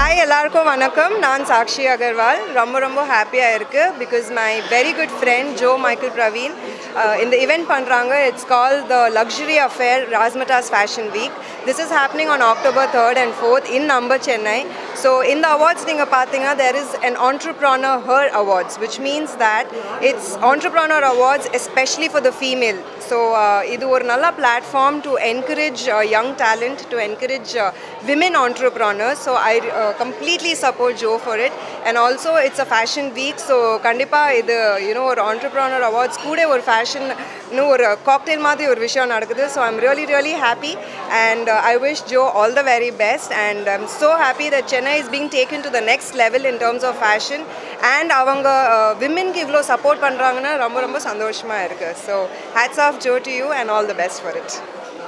Hi எல்லாருக்கும் வணக்கம் நான் சாக்ஷி அகர்வால் ரொம்ப ரொம்ப ஹாப்பியாக இருக்குது because my very good friend Joe Michael Praveen இந்த இவெண்ட் பண்ணுறாங்க it's call the luxury affair Razzmatazz fashion week this is happening on October third and fourth in number Chennai so இந்த அவார்ட்ஸ் நீங்கள் பார்த்தீங்கன்னா there is an entrepreneur her awards which means that it's entrepreneur awards especially for the female so இது ஒரு நல்ல platform to encourage young talent to encourage women entrepreneurs so I completely support Joe for it and also it's a fashion week so கண்டிப்பாக இது you know ஒரு ஆண்டர்ப்ரானர் awards கூட ஒரு fashion இன்னும் ஒரு காக்டெயில் மாதிரி ஒரு விஷயம் நடக்குது so I'm really really happy and I wish Joe all the very best and I'm so happy that Chennai is being taken to the next level in terms of fashion and அவங்க விமென்க்கு இவ்வளோ support பண்ணுறாங்கன்னா ரொம்ப ரொம்ப சந்தோஷமாக இருக்குது so hats off Joe to you and all the best for it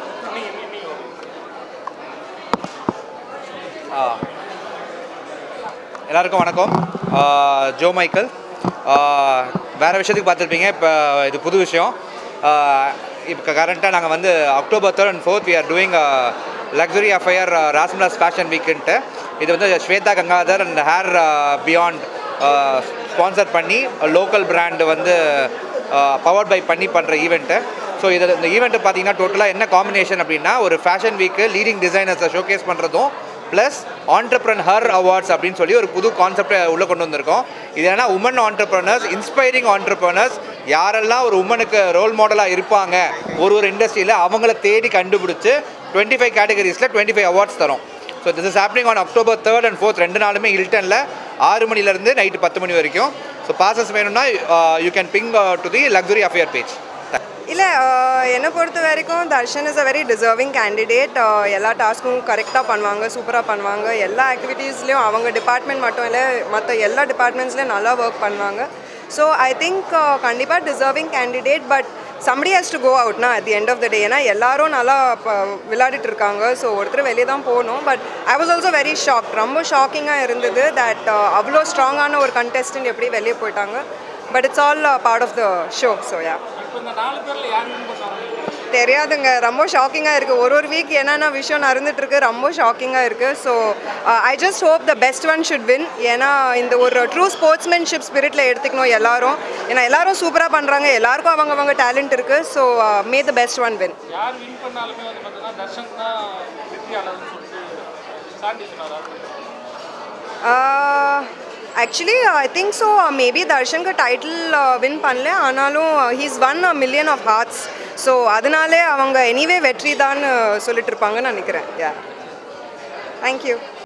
ah. எல்லாருக்கும் வணக்கம் ஆ, ஜோ மைக்கேல் ஆ, வேறு விஷயத்துக்கு பார்த்துருப்பீங்க இப்போ இது புது விஷயம் இப்போ கரண்ட்டாக நாங்கள் வந்து October third and fourth we are doing luxury affair Razzmatazz fashion வீக்குன்ட்டு இது வந்து Shweta Gangadhar and hair beyond sponsor பண்ணி லோக்கல் பிராண்டு வந்து பவர்ட் பை பண்ணி பண்ணுற ஈவெண்ட்டு ஸோ இதில் இந்த ஈவெண்ட்டு பார்த்தீங்கன்னா டோட்டலாக என்ன காம்பினேஷன் அப்படின்னா ஒரு ஃபேஷன் வீக்கு லீடிங் டிசைனர்ஸை ஷோகேஸ் பண்ணுறதும் ப்ளஸ் ஆண்டர்ப்ரன் ஹர் அவார்ட்ஸ் அப்படின்னு சொல்லி ஒரு புது கான்செப்டை உள்ளே கொண்டு வந்திருக்கோம் இது ஏன்னா உமன் ஆண்டர்ப்ரனர்ஸ் இன்ஸ்பைரிங் ஆண்டர்ப்ரனர்ஸ் யாரெல்லாம் ஒரு உமனுக்கு ரோல் மாடலாக இருப்பாங்க ஒரு ஒரு இண்டஸ்ட்ரியில் அவங்கள தேடி கண்டுபிடிச்சி டுவெண்ட்டி ஃபைவ் கேட்டகரிஸில் டுவெண்ட்டி ஃபைவ் அவார்ட்ஸ் தரும் so this is happening on October third and fourth ரெண்டு நாளுமே ஹில்டனில் ஆறு மணிலேருந்து நைட்டு பத்து மணி வரைக்கும் ஸோ பாசஸ் வேணும்னா you can ping to the luxury affair page இல்லை என்னை பொறுத்த வரைக்கும் Darshan is a very deserving candidate எல்லா டாஸ்க்கும் கரெக்டாக பண்ணுவாங்க சூப்பராக பண்ணுவாங்க எல்லா ஆக்டிவிட்டீஸ்லேயும் அவங்க டிபார்ட்மெண்ட் மட்டும் இல்லை மற்ற எல்லா டிபார்ட்மெண்ட்ஸ்லேயும் நல்லா ஒர்க் பண்ணுவாங்க ஸோ ஐ திங்க் கண்டிப்பாக deserving candidate but somebody has to go அவுட்னா at the end of the day ஏன்னா எல்லாரும் நல்லா இப்போ விளையாடிட்டு இருக்காங்க ஸோ ஒருத்தர் வெளியே தான் போகணும் but I was also very shock ரொம்ப ஷாக்கிங்காக இருந்தது தட் அவ்வளோ ஸ்ட்ராங்கான ஒரு கண்டெஸ்டன்ட் எப்படி வெளியே போயிட்டாங்க but it's all part of the show so yeah தெரியாதுங்க ரொம்ப ஷாக்கிங்காக இருக்குது ஒரு ஒரு வீக் என்னென்ன விஷயம் நடந்துட்டு இருக்கு ரொம்ப ஷாக்கிங்காக இருக்குது so I just hope the best one should win ஏன்னா இந்த ஒரு ட்ரூ ஸ்போர்ட்ஸ்மேன்ஷிப் ஸ்பிரிட்டில் எடுத்துக்கணும் எல்லாரும் ஏன்னா எல்லாரும் சூப்பராக பண்ணுறாங்க எல்லாருக்கும் அவங்க அவங்க டேலண்ட் இருக்குது so may the best one win யார் வின் பண்ணாலுமே வந்து பார்த்தீங்கன்னா தர்ஷன் தான் வெற்றியாளர்னு சொல்லிட்டு சாண்டி சொன்னார் actually I think so maybe தர்ஷனுக்கு டைட்டில் வின் பண்ணல ஆனாலும் he's won a million of hearts so அதனாலே அவங்க எனிவே வெற்றி தான் சொல்லிட்டு இருப்பாங்கன்னு நினைக்கிறேன் யா தேங்க்யூ